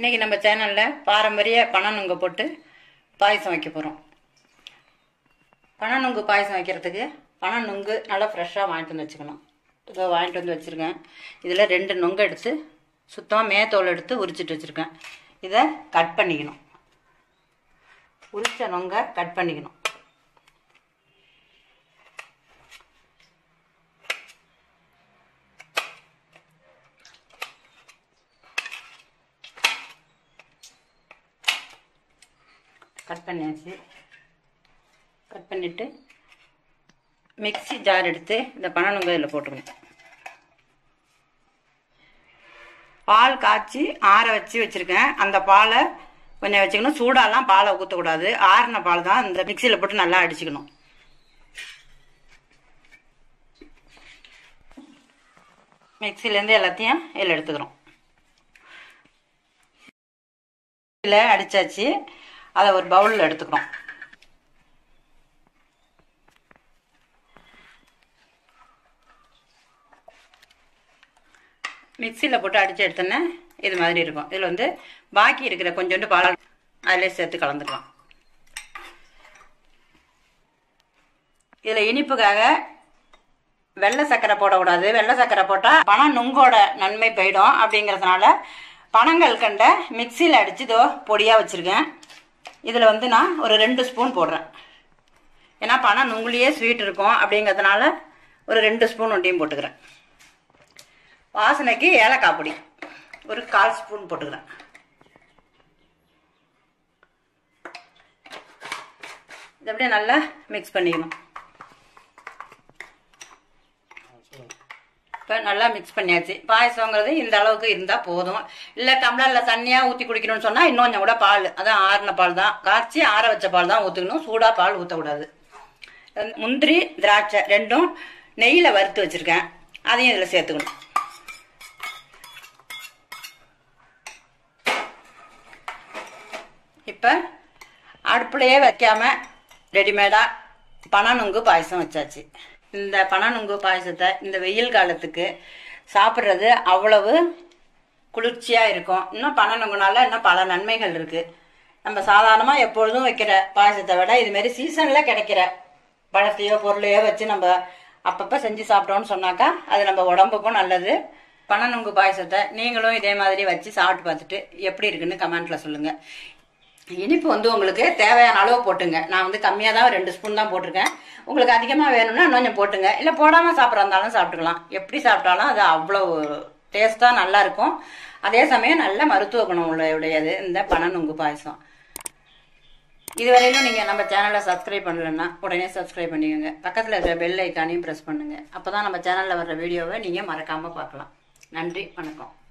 இன்றைக்கி நம்ம சேனலில் பாரம்பரிய பனநுங்கு போட்டு பாயசம் வைக்க போகிறோம் பனநுங்கு பாயசம் வைக்கிறதுக்கு பனநுங்கு நல்லா ஃப்ரெஷ்ஷாக வாங்கிட்டு வந்து வச்சுக்கணும் இதோ வாங்கிட்டு வந்து வச்சுருக்கேன் இதில் ரெண்டு நுங்கு எடுத்து சுத்தமாக மேத்தோல் எடுத்து உரிச்சிட்டு வச்சுருக்கேன் இதை கட் பண்ணிக்கணும் உரிச்ச நுங்கை கட் பண்ணிக்கணும் கட் பண்ணியாச்சு கட் பண்ணிவிட்டு மிக்ஸி ஜார் எடுத்து இந்த பனநுங்க இதில் போட்டுக்கணும் பால் காய்ச்சி ஆற வச்சு வச்சுருக்கேன் அந்த பாலை கொஞ்சம் வச்சுக்கணும் சூடாலாம் பாலை ஊற்றக்கூடாது ஆறின பால் தான் இந்த மிக்சியில் போட்டு நல்லா அடிச்சுக்கணும் மிக்சிலேருந்து எல்லாத்தையும் இதில் எடுத்துக்கிறோம் இதில் அடித்தாச்சு அதை ஒரு பவுலில் எடுத்துக்கிறோம் மிக்சியில் போட்டு அடித்து எடுத்தோன்னே இது மாதிரி இருக்கும் இதில் வந்து பாக்கி இருக்கிற கொஞ்சோண்டு பால் அதிலே சேர்த்து கலந்துக்கலாம் இதில் இனிப்புக்காக வெள்ளை சர்க்கரை போடக்கூடாது வெள்ளை சர்க்கரை போட்டால் பணம் நுங்கோட நன்மை போயிடும் அப்படிங்கிறதுனால பனங்கள் கண்ட மிக்சியில் அடித்து இதோ பொடியாக வச்சுருக்கேன் இதில் வந்து நான் ஒரு ரெண்டு ஸ்பூன் போடுறேன் ஏன்னா பணம் நுங்குலேயே ஸ்வீட் இருக்கும் அப்படிங்கிறதுனால ஒரு ரெண்டு ஸ்பூன் ஒண்டியும் போட்டுக்கிறேன் வாசனைக்கு ஏலக்காய் பொடி ஒரு கால் ஸ்பூன் போட்டுக்கிறேன் இது அப்படியே நல்லா மிக்ஸ் பண்ணிக்கணும் இப்போ நல்லா மிக்ஸ் பண்ணியாச்சு பாயசங்கிறது இந்த அளவுக்கு இருந்தால் போதும் இல்லை டம்ளரில் தண்ணியாக ஊற்றி குடிக்கணும்னு சொன்னால் இன்னும் கொஞ்சம் கூட பால் அதான் ஆறின பால் தான் காய்ச்சி ஆற வச்ச பால் தான் ஊற்றணும் சூடாக பால் ஊற்றக்கூடாது முந்திரி திராட்சை ரெண்டும் நெய்யில் வறுத்து வச்சுருக்கேன் அதையும் இதில் சேர்த்துக்கணும் இப்போ அடுப்புலையே வைக்காம ரெடிமேடாக பனநுங்கு பாயசம் வச்சாச்சு இந்த பனநுங்கு பாயசத்தை இந்த வெயில் காலத்துக்கு சாப்பிட்றது அவ்வளவு குளிர்ச்சியாக இருக்கும் இன்னும் பனநுங்குனால இன்னும் பல நன்மைகள் இருக்குது நம்ம சாதாரணமாக எப்பொழுதும் வைக்கிற பாயசத்தை விட இதுமாரி சீசனில் கிடைக்கிற பழத்தையோ பொருளையோ வச்சு நம்ம அப்பப்போ செஞ்சு சாப்பிட்டோம்னு சொன்னாக்கா அது நம்ம உடம்புக்கும் நல்லது பனநுங்கு பாயசத்தை நீங்களும் இதே மாதிரி வச்சு சாப்பிட்டு பார்த்துட்டு எப்படி இருக்குன்னு கமெண்ட்டில் சொல்லுங்கள் இனிப்பு வந்து உங்களுக்கு தேவையான அளவு போட்டுங்க நான் வந்து கம்மியாக தான் ரெண்டு ஸ்பூன் தான் போட்டிருக்கேன் உங்களுக்கு அதிகமாக வேணும்னா இன்னும் கொஞ்சம் போட்டுங்க இல்லை போடாமல் சாப்பிட்றதாலும் சாப்பிட்டுக்கலாம் எப்படி சாப்பிட்டாலும் அது அவ்வளோ டேஸ்ட்டாக நல்லா இருக்கும் அதே சமயம் நல்ல மருத்துவ குணம் உடையது இந்த பனநுங்கு பாயசம் இதுவரையிலும் நீங்கள் நம்ம சேனலை சப்ஸ்கிரைப் பண்ணலன்னா உடனே சப்ஸ்கிரைப் பண்ணிக்கோங்க பக்கத்தில் இருக்கிற பெல் ஐக்கானையும் ப்ரெஸ் பண்ணுங்கள் அப்போ தான் நம்ம சேனலில் வர்ற வீடியோவை நீங்கள் மறக்காமல் பார்க்கலாம் நன்றி வணக்கம்